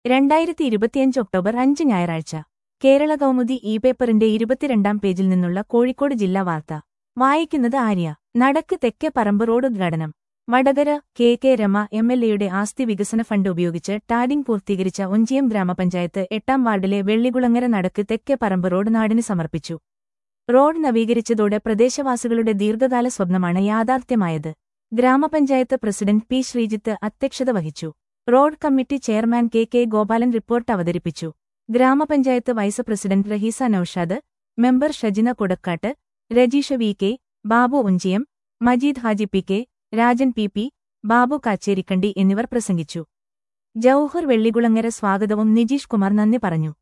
രണ്ടായിരത്തി ഇരുപത്തിയഞ്ച് ഒക്ടോബർ അഞ്ച് ഞായറാഴ്ച കേരള കൗമുദി ഇ പേപ്പറിന്റെ ഇരുപത്തിരണ്ടാം പേജിൽ നിന്നുള്ള കോഴിക്കോട് ജില്ലാ വാർത്ത വായിക്കുന്നത് ആര്യ നടക്ക് തെക്കേ പറമ്പ് റോഡ് ഉദ്ഘാടനം Vadakara K K Rema M L എയുടെ ആസ്തി വികസന ഫണ്ട് ഉപയോഗിച്ച് ടാഡിംഗ് പൂർത്തീകരിച്ച ഒഞ്ചിയം ഗ്രാമപഞ്ചായത്ത് എട്ടാം വാർഡിലെ വെള്ളികുളങ്ങര നടക്ക് തെക്കേ പറമ്പ് റോഡ് നാടിന് സമർപ്പിച്ചു റോഡ് നവീകരിച്ചതോടെ പ്രദേശവാസികളുടെ ദീർഘകാല സ്വപ്നമാണ് യാഥാർത്ഥ്യമായത് ഗ്രാമപഞ്ചായത്ത് പ്രസിഡന്റ് പി ശ്രീജിത്ത് അധ്യക്ഷത വഹിച്ചു road committee chairman K K Gopalan report അവതരിപ്പിച്ചു gramapanchayat vice president Raheesa Noushad member Shajina Kodakkat Rajeesha V K Babu Unchiyam Majeed Haji P K Rajan P P Babu Kacherikandi എന്നിവർ പ്രസംഗിച്ചു ജൌഹർ വെള്ളികുളങ്ങര സ്വാഗതവും നിജീഷ് കുമാർ നന്ദി പറഞ്ഞു